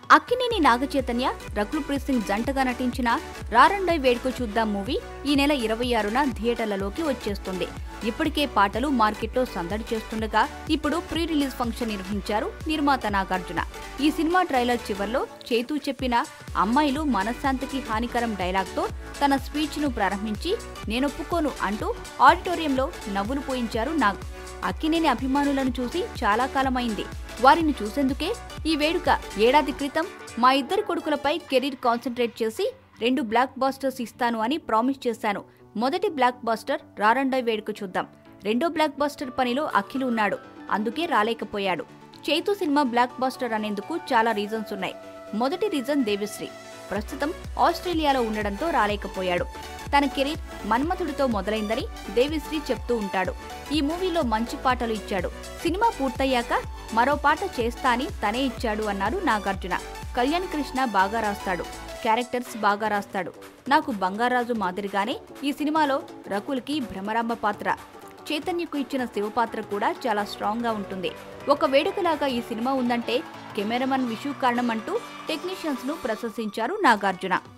అక్కినేని నాగచైతన్య రకుల్ ప్రీత్ సింగ్ జంటగా నటించిన రారండై వేడుక చూద్దాం మూవీ ఈ నెల ఇరవై ఆరున థియేటర్లలోకి వచ్చేస్తుంది ఇప్పటికే పాటలు మార్కెట్లో సందడి చేస్తుండగా ఇప్పుడు ప్రీ రిలీజ్ ఫంక్షన్ నిర్వహించారు నిర్మాత నాగార్జున ఈ సినిమా ట్రైలర్ చివర్లో చేతూ చెప్పిన అమ్మాయిలు మనశ్శాంతికి హానికరం డైలాగ్తో తన స్పీచ్ను ప్రారంభించి నేనొప్పుకోను అంటూ ఆడిటోరియంలో నవ్వులు పోయించారు నాగ్ అక్కినేని అభిమానులను చూసి చాలా కాలమైంది వారిని చూసేందుకే ఈ వేడుక ఏడాది క్రితం మా ఇద్దరి కొడుకులపై కెరీర్ కాన్సన్ట్రేట్ చేసి రెండు బ్లాక్ బాస్టర్స్ ఇస్తాను అని ప్రామిస్ చేశాను మొదటి బ్లాక్ బాస్టర్ రారండై వేడుక చూద్దాం రెండో బ్లాక్ బాస్టర్ పనిలో అఖిల్ ఉన్నాడు అందుకే రాలేకపోయాడు చైతు సినిమా బ్లాక్ బాస్టర్ అనేందుకు చాలా రీజన్స్ ఉన్నాయి మొదటి రీజన్ దేవిశ్రీ ప్రస్తుతం ఆస్ట్రేలియాలో ఉండడంతో రాలేకపోయాడు తన కెరీర్ మన్మథుడితో మొదలైందని దేవిశ్రీ చెప్తూ ఉంటాడు ఈ మూవీలో మంచి పాటలు ఇచ్చాడు సినిమా పూర్తయ్యాక మరో పాట చేస్తా అని తనే ఇచ్చాడు అన్నారు నాగార్జున కళ్యాణ్ కృష్ణ బాగా రాస్తాడు క్యారెక్టర్స్ బాగా రాస్తాడు నాకు బంగారాజు మాదిరిగానే ఈ సినిమాలో రకుల్కి భ్రమరాంబ పాత్ర చైతన్యకు ఇచ్చిన శివపాత్ర కూడా చాలా స్ట్రాంగ్ గా ఉంటుంది ఒక వేడుకలాగా ఈ సినిమా ఉందంటే కెమెరామన్ విషు కారణం అంటూ టెక్నీషియన్స్ ను ప్రశంసించారు నాగార్జున